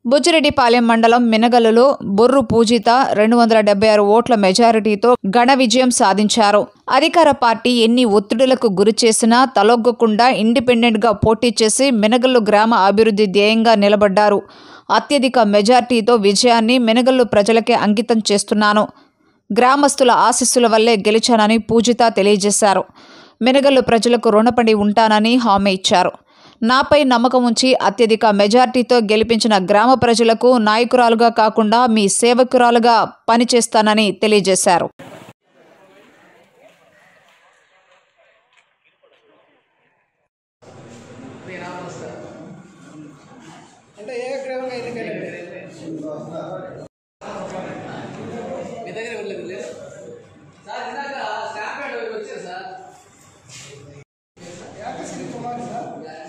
బుచ్చిరెడ్డిపాలెం మండలం మినగలులో బొర్రు పూజిత రెండు వందల డెబ్బై ఆరు ఓట్ల మెజారిటీతో ఘన విజయం సాధించారు అధికార పార్టీ ఎన్ని ఒత్తిడులకు గురి చేసినా తలొగ్గకుండా ఇండిపెండెంట్గా పోటీ చేసి మినగల్లు గ్రామ అభివృద్ధి ధ్యేయంగా నిలబడ్డారు అత్యధిక మెజార్టీతో విజయాన్ని మినగల్లు ప్రజలకే అంకితం చేస్తున్నాను గ్రామస్తుల ఆశీస్సుల వల్లే గెలిచానని పూజిత తెలియజేశారు మినగల్లు ప్రజలకు రుణపడి ఉంటానని హామీ ఇచ్చారు నాపై నమ్మకం ఉంచి అత్యధిక మెజార్టీతో గెలిపించిన గ్రామ ప్రజలకు నాయకురాలుగా కాకుండా మీ సేవకురాలుగా పనిచేస్తానని తెలియజేశారు అంటే ఏ గ్రహంగా ఎన్నికైనా మీ దగ్గర వెళ్ళలేదు లేదు సార్ ఇందాక స్టాంప్ ప్యాడ్ వచ్చారు సార్ యాకశ్రీ కుమార్ సార్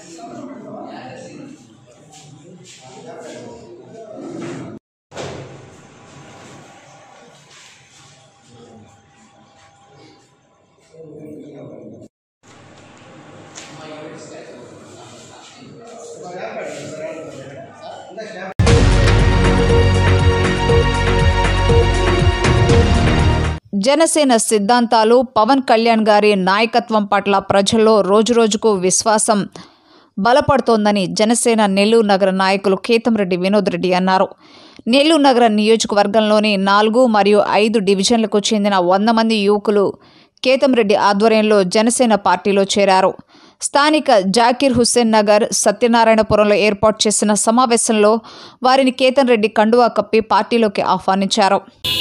జనసేన సిద్ధాంతాలు పవన్ కళ్యాణ్ గారి నాయకత్వం పట్ల ప్రజల్లో రోజురోజుకు విశ్వాసం బలపడుతోందని జనసేన నెల్లూరు నగర నాయకులు కేతంరెడ్డి వినోద్ రెడ్డి అన్నారు నెల్లూరు నగర నియోజకవర్గంలోని నాలుగు మరియు ఐదు డివిజన్లకు చెందిన వంద మంది యువకులు కేతంరెడ్డి ఆధ్వర్యంలో జనసేన పార్టీలో చేరారు స్థానిక జాకీర్ హుస్సేన్ నగర్ సత్యనారాయణపురంలో ఏర్పాటు చేసిన సమావేశంలో వారిని కేతన్ రెడ్డి కండువా కప్పి పార్టీలోకి ఆహ్వానించారు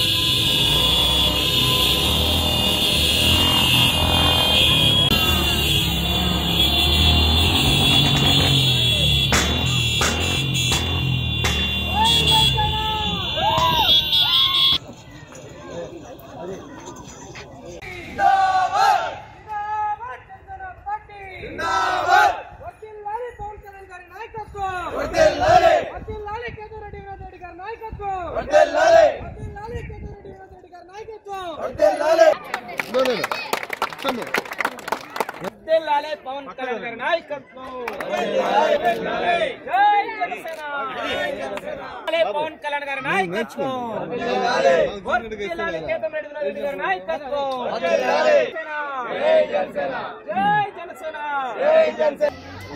వర్ధిల్లాలి పవన్ కళ్యాణ్ గారి నాయకత్వం వర్ధిల్లాలి వర్ధిల్లాలి కేదారెడ్డి వినోద్ రెడ్డి గారి నాయకత్వం వర్ధిల్లాలి వర్ధిల్లాలి కేదారెడ్డి వినోద్ రెడ్డి గారి నాయకత్వం వర్ధిల్లాలి వర్ధిల్లాలి పవన్ కళ్యాణ్ గారి నాయకత్వం వర్ధిల్లాలి జై జనసేన జై జనసేన పవన్ కళ్యాణ్ గారి నాయకత్వం వర్ధిల్లాలి వర్ధిల్లాలి కేదారెడ్డి వినోద్ రెడ్డి గారి నాయకత్వం వర్ధిల్లాలి జై జనసేన జై జనసేన జై జనసేన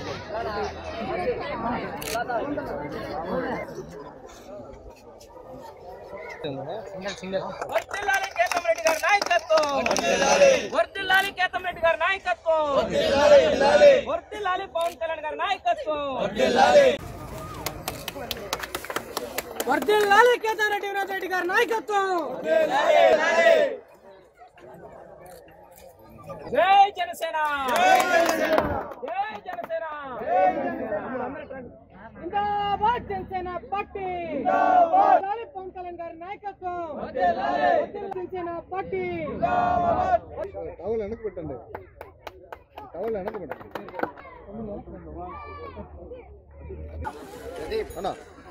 వర్ధిల్లాలి కేతంరెడ్డి గారి నాయకత్వం వర్ధిల్లాలి కేతంరెడ్డి గారి నాయకత్వం వర్ధిల్లాలి పవన్ కళ్యాణ్ గారి నాయకత్వం వర్ధిల్లాలి కేతారెడ్డి వినోద్ రెడ్డి గారి నాయకత్వం జై జనసేన జై జనసేన జిందాబాద్ జనసేన పార్టీ వర్ధిల్లాలి పవన్ కళ్యాణ్ గారి నాయకత్వం వర్ధిల్లాలి జనసేన పార్టీ టవల్ వెనక్కి పెట్టండి టవల్ వెనక్కి పెట్టండి అన్నా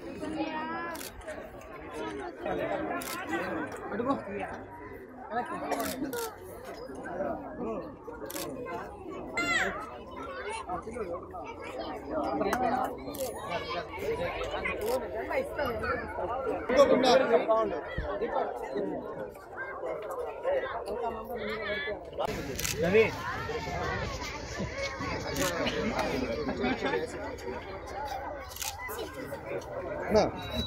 అన్నా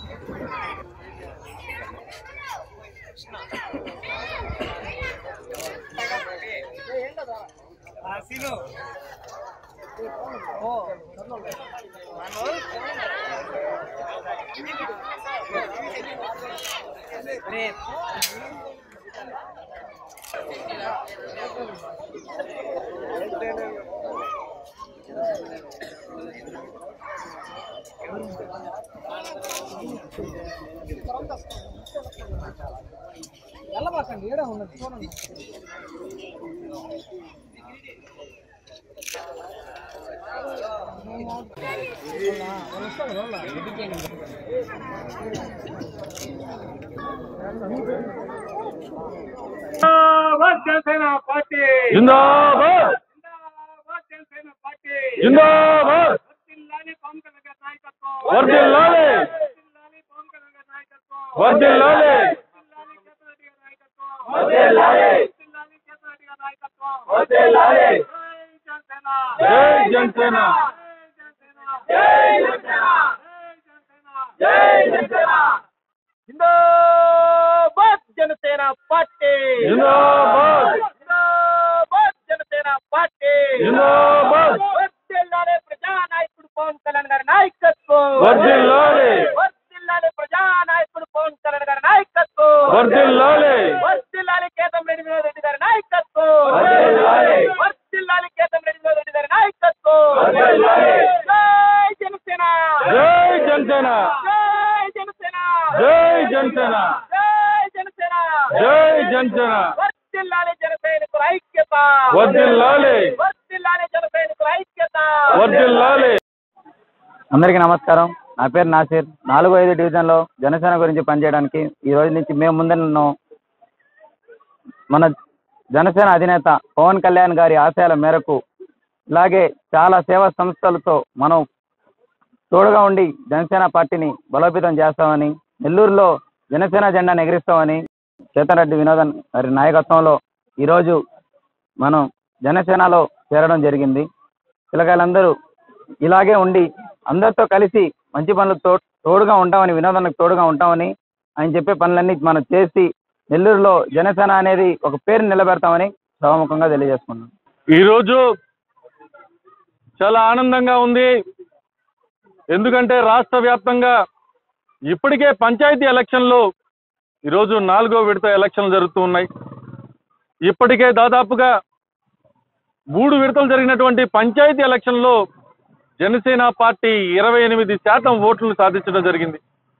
వెళ్ళబాకండి ఏడా ఉన్నది చూడండి జనసేన పార్టీ జిందాబాద్ జనసేన పార్టీ జిందాబాద్ వర్ధిల్లాలి పవన్ కళ్యాణ్ గారి నాయకత్వం వర్ధిల్లాలి వర్ధిల్లాలి జై జనసేన జిందాబాద్ జనసేన పార్టీ జిందాబాద్ జిందాబాద్ జనసేన పార్టీ జిందాబాద్ వర్ధిల్లాలి ప్రజానాయకుడు పవన్ కళ్యాణ్ గారి నాయకత్వం వర్ధిల్లాలి వర్ధిల్లాలి ప్రజానాయకుడు పవన్ కళ్యాణ్ గారి నాయకత్వం వర్ధిల్లాలి వర్ధిల్లాలి కేతం రెడ్డి వినోద్ రెడ్డి గారి నాయకత్వం వర్ధిల్లాలి. వర్ధిల్లాలి కేతం రెడ్డి వినోద్ రెడ్డి గారి నాయకత్వం వర్ధిల్లాలి. జై జనసేన జై జనసేన జై జనసేన జై జనసేన జై జనసేన జై జనసేన వర్ధిల్లాలి జన సైనికుల ఐక్యత వర్ధిల్లాలి వర్ధిల్లాలి జన సైనికుల ఐక్యత వర్ధిల్లాలి అందరికీ నమస్కారం నా పేరు నాసిర్ నాలుగో ఐదు డివిజన్లో జనసేన గురించి పనిచేయడానికి ఈ రోజు నుంచి మేము ముందున్నాం మన జనసేన అధినేత పవన్ కళ్యాణ్ గారి ఆశయాల మేరకు ఇలాగే చాలా సేవా సంస్థలతో మనం తోడుగా ఉండి జనసేన పార్టీని బలోపేతం చేస్తామని నెల్లూరులో జనసేన జెండాను ఎగిరిస్తామని చేతనరెడ్డి వినోదన్ గారి నాయకత్వంలో ఈరోజు మనం జనసేనలో చేరడం జరిగింది పిల్లకాయలందరూ ఇలాగే ఉండి అందరితో కలిసి మంచి పనులు తో తోడుగా ఉంటామని వినోదానికి తోడుగా ఉంటామని ఆయన చెప్పే పనులన్నీ మనం చేసి నెల్లూరులో జనసేన అనేది ఒక పేరు నిలబెడతామని సభాముఖంగా తెలియజేసుకున్నాం ఈరోజు చాలా ఆనందంగా ఉంది ఎందుకంటే రాష్ట్ర వ్యాప్తంగా ఇప్పటికే పంచాయతీ ఎలక్షన్లు ఈరోజు నాలుగో విడత ఎలక్షన్లు జరుగుతూ ఉన్నాయి ఇప్పటికే దాదాపుగా మూడు విడతలు జరిగినటువంటి పంచాయతీ ఎలక్షన్లో జనసేన పార్టీ ఇరవై ఎనిమిది శాతం ఓట్లు సాధించడం జరిగింది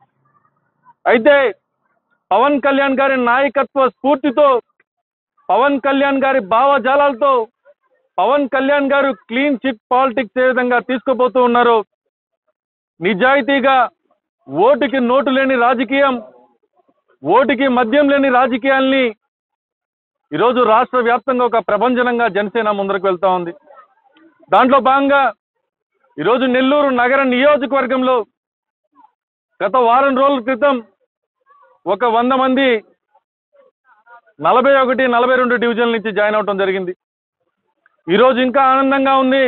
అయితే పవన్ కళ్యాణ్ గారి నాయకత్వ స్ఫూర్తితో పవన్ కళ్యాణ్ గారి భావజాలాలతో పవన్ కళ్యాణ్ గారు క్లీన్ చిట్ పాలిటిక్స్ ఏ విధంగా తీసుకుపోతూ ఉన్నారో నిజాయితీగా ఓటుకి నోటు లేని రాజకీయం ఓటుకి మద్యం లేని రాజకీయాల్ని ఈరోజు రాష్ట్ర వ్యాప్తంగా ఒక ప్రభంజనంగా జనసేన ముందరకు వెళ్తా ఉంది దాంట్లో భాగంగా ఈరోజు నెల్లూరు నగర నియోజకవర్గంలో గత వారం రోజుల క్రితం ఒక వంద మంది నలభై ఒకటి నలభై రెండు డివిజన్ల నుంచి జాయిన్ అవటం జరిగింది ఈరోజు ఇంకా ఆనందంగా ఉంది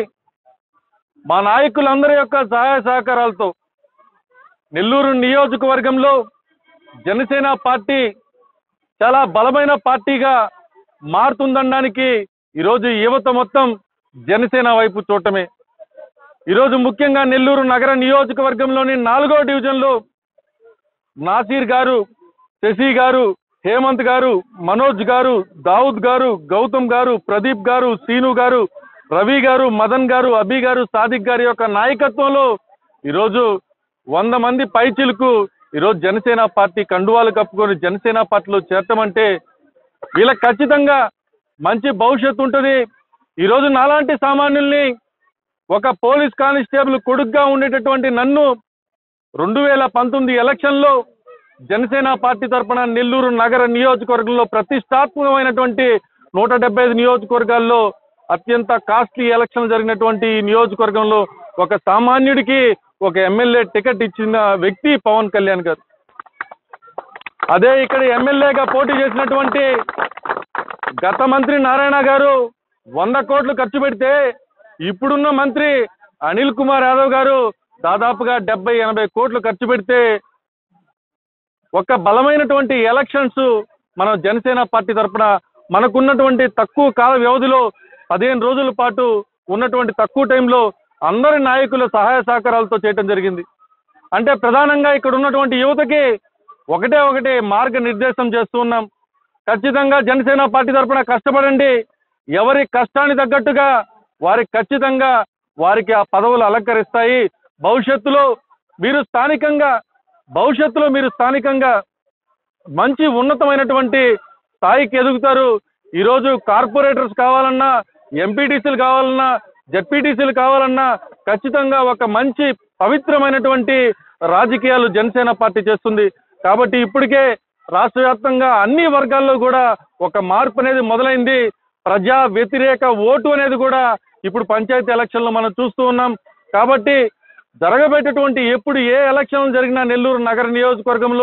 మా నాయకులందరి యొక్క సహాయ సహకారాలతో నెల్లూరు నియోజకవర్గంలో జనసేన పార్టీ చాలా బలమైన పార్టీగా మారుతుందనడానికి ఈరోజు యువత మొత్తం జనసేన వైపు చూడటమే ఈరోజు ముఖ్యంగా నెల్లూరు నగర నియోజకవర్గంలోని నాలుగో డివిజన్లో నాసీర్ గారు శశి గారు హేమంత్ గారు మనోజ్ గారు దావుద్ గారు గౌతమ్ గారు ప్రదీప్ గారు సీను గారు రవి గారు మదన్ గారు అభి గారు సాదిక్ గారి యొక్క నాయకత్వంలో ఈరోజు వంద మంది పైచిలకు ఈరోజు జనసేన పార్టీ కండువాలు కప్పుకొని జనసేన పార్టీలో చేరటమంటే వీళ్ళకి ఖచ్చితంగా మంచి భవిష్యత్తు ఉంటుంది ఈరోజు నాలాంటి సామాన్యుల్ని ఒక పోలీస్ కానిస్టేబుల్ కొడుకుగా ఉండేటటువంటి నన్ను రెండు వేల పంతొమ్మిది ఎలక్షన్లో జనసేన పార్టీ తరపున నెల్లూరు నగర నియోజకవర్గంలో ప్రతిష్టాత్మకమైనటువంటి నూట డెబ్బై ఐదు నియోజకవర్గాల్లో అత్యంత కాస్ట్లీ ఎలక్షన్ జరిగినటువంటి ఈ నియోజకవర్గంలో ఒక సామాన్యుడికి ఒక ఎమ్మెల్యే టికెట్ ఇచ్చిన వ్యక్తి పవన్ కళ్యాణ్ గారు అదే ఇక్కడ ఎమ్మెల్యేగా పోటీ చేసినటువంటి గత మంత్రి నారాయణ గారు వంద కోట్లు ఖర్చు పెడితే ఇప్పుడున్న మంత్రి అనిల్ కుమార్ యాదవ్ గారు దాదాపుగా డెబ్బై ఎనభై కోట్లు ఖర్చు పెడితే ఒక బలమైనటువంటి ఎలక్షన్స్ మనం జనసేన పార్టీ తరఫున మనకున్నటువంటి తక్కువ కాల వ్యవధిలో పదిహేను రోజుల పాటు ఉన్నటువంటి తక్కువ టైంలో అందరి నాయకుల సహాయ సహకారాలతో చేయటం జరిగింది అంటే ప్రధానంగా ఇక్కడ ఉన్నటువంటి యువతకి ఒకటే ఒకటి మార్గ నిర్దేశం చేస్తూ ఉన్నాం ఖచ్చితంగా జనసేన పార్టీ తరఫున కష్టపడండి ఎవరి కష్టాన్ని తగ్గట్టుగా వారికి ఖచ్చితంగా వారికి ఆ పదవులు అలంకరిస్తాయి భవిష్యత్తులో మీరు స్థానికంగా భవిష్యత్తులో మీరు స్థానికంగా మంచి ఉన్నతమైనటువంటి స్థాయికి ఎదుగుతారు ఈరోజు కార్పొరేటర్స్ కావాలన్నా ఎంపీటీసీలు కావాలన్నా జెడ్పీటీసీలు కావాలన్నా ఖచ్చితంగా ఒక మంచి పవిత్రమైనటువంటి రాజకీయాలు జనసేన పార్టీ చేస్తుంది కాబట్టి ఇప్పటికే రాష్ట్ర వ్యాప్తంగా అన్ని వర్గాల్లో కూడా ఒక మార్పు అనేది మొదలైంది ప్రజా వ్యతిరేక ఓటు అనేది కూడా ఇప్పుడు పంచాయతీ ఎలక్షన్లో మనం చూస్తూ ఉన్నాం కాబట్టి జరగబెట్టేటువంటి ఎప్పుడు ఏ ఎలక్షన్లు జరిగినా నెల్లూరు నగర నియోజకవర్గంలో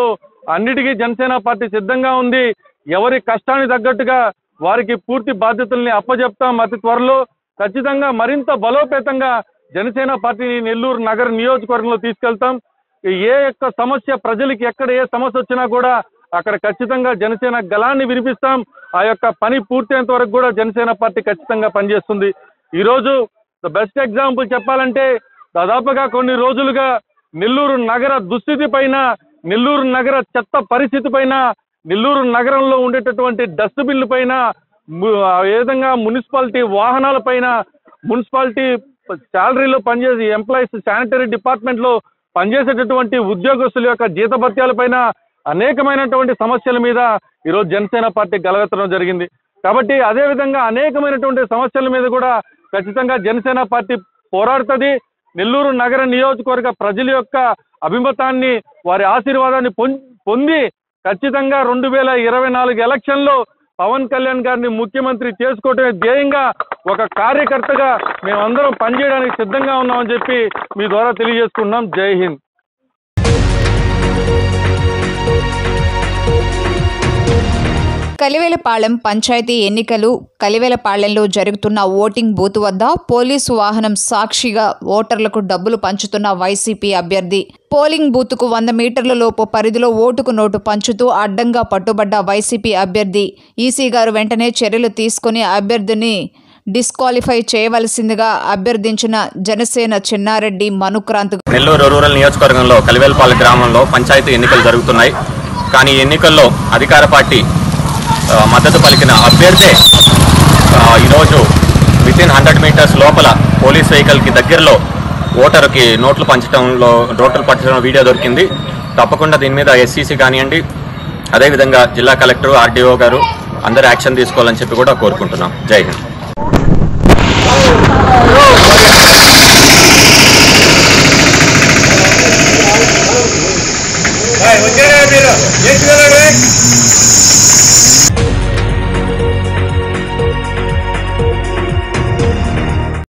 అన్నిటికీ జనసేన పార్టీ సిద్ధంగా ఉంది ఎవరి కష్టానికి తగ్గట్టుగా వారికి పూర్తి బాధ్యతల్ని అప్పజెప్తాం అతి త్వరలో ఖచ్చితంగా మరింత బలోపేతంగా జనసేన పార్టీని నెల్లూరు నగర నియోజకవర్గంలో తీసుకెళ్తాం ఏ యొక్క సమస్య ప్రజలకి ఎక్కడ ఏ సమస్య వచ్చినా కూడా అక్కడ ఖచ్చితంగా జనసేన గలాన్ని వినిపిస్తాం ఆ యొక్క పని పూర్తయ్యేంత వరకు కూడా జనసేన పార్టీ ఖచ్చితంగా పనిచేస్తుంది ఈ రోజు ద బెస్ట్ ఎగ్జాంపుల్ చెప్పాలంటే దాదాపుగా కొన్ని రోజులుగా నెల్లూరు నగర దుస్థితి పైన నెల్లూరు నగర చెత్త పరిస్థితి పైన నెల్లూరు నగరంలో ఉండేటటువంటి డస్ట్బిన్ల పైన ము- ఆ విధంగా మున్సిపాలిటీ వాహనాల పైన మున్సిపాలిటీ శాలరీలో పనిచేసే ఎంప్లాయీస్ శానిటరీ డిపార్ట్మెంట్ లో పనిచేసేటటువంటి ఉద్యోగస్తుల యొక్క జీతభత్యాల పైన అనేకమైనటువంటి సమస్యల మీద ఈరోజు జనసేన పార్టీ గలవెత్తడం జరిగింది కాబట్టి అదే విధంగా అనేకమైనటువంటి సమస్యల మీద కూడా ఖచ్చితంగా జనసేన పార్టీ పోరాడుతుంది నెల్లూరు నగర నియోజకవర్గ ప్రజల యొక్క అభిమతాన్ని వారి ఆశీర్వాదాన్ని పొం- పొంది ఖచ్చితంగా రెండు వేల ఇరవై నాలుగు ఎలక్షన్లో పవన్ కళ్యాణ్ గారిని ముఖ్యమంత్రి చేసుకోవటమే ధ్యేయంగా ఒక కార్యకర్తగా మేమందరం పనిచేయడానికి సిద్ధంగా ఉన్నామని చెప్పి మీ ద్వారా తెలియజేసుకుంటున్నాం జై హింద్ కలివేలపాలెం పంచాయతీ ఎన్నికలు కలివేలపాలెంలో జరుగుతున్న ఓటింగ్ బూత్ వద్ద పోలీసు వాహనం సాక్షిగా ఓటర్లకు డబ్బులు పంచుతున్న వైసీపీ అభ్యర్థి పోలింగ్ బూత్కు వంద మీటర్ల లోపు పరిధిలో ఓటుకు నోటు పంచుతూ అడ్డంగా పట్టుబడ్డ వైసీపీ అభ్యర్థి ఈసీ గారు వెంటనే చర్యలు తీసుకుని అభ్యర్థిని డిస్క్వాలిఫై చేయవలసిందిగా అభ్యర్థించిన జనసేన చిన్నారెడ్డి మనుక్రాంత్ నెల్లూరు రూరల్ నియోజకవర్గంలో కలివేలపాలెం గ్రామంలో పంచాయతీ ఎన్నికలు జరుగుతున్నాయి కానీ ఈ ఎన్నికల్లో అధికార పార్టీ ఆ, మద్దతు పలికిన అభ్యర్థే ఆ, ఈరోజు విత్ ఇన్ హండ్రెడ్ మీటర్స్ లోపల పోలీస్ వెహికల్కి దగ్గరలో ఓటరుకి నోట్లు పంచడంలో నోట్లు పంచడం వీడియో దొరికింది తప్పకుండా దీని మీద ఎస్సీసీ కానివ్వండి అదేవిధంగా జిల్లా కలెక్టర్ ఆర్డీఓ గారు అందరూ యాక్షన్ తీసుకోవాలని చెప్పి కూడా కోరుకుంటున్నాం జై హింద్ వచ్చారా మీరు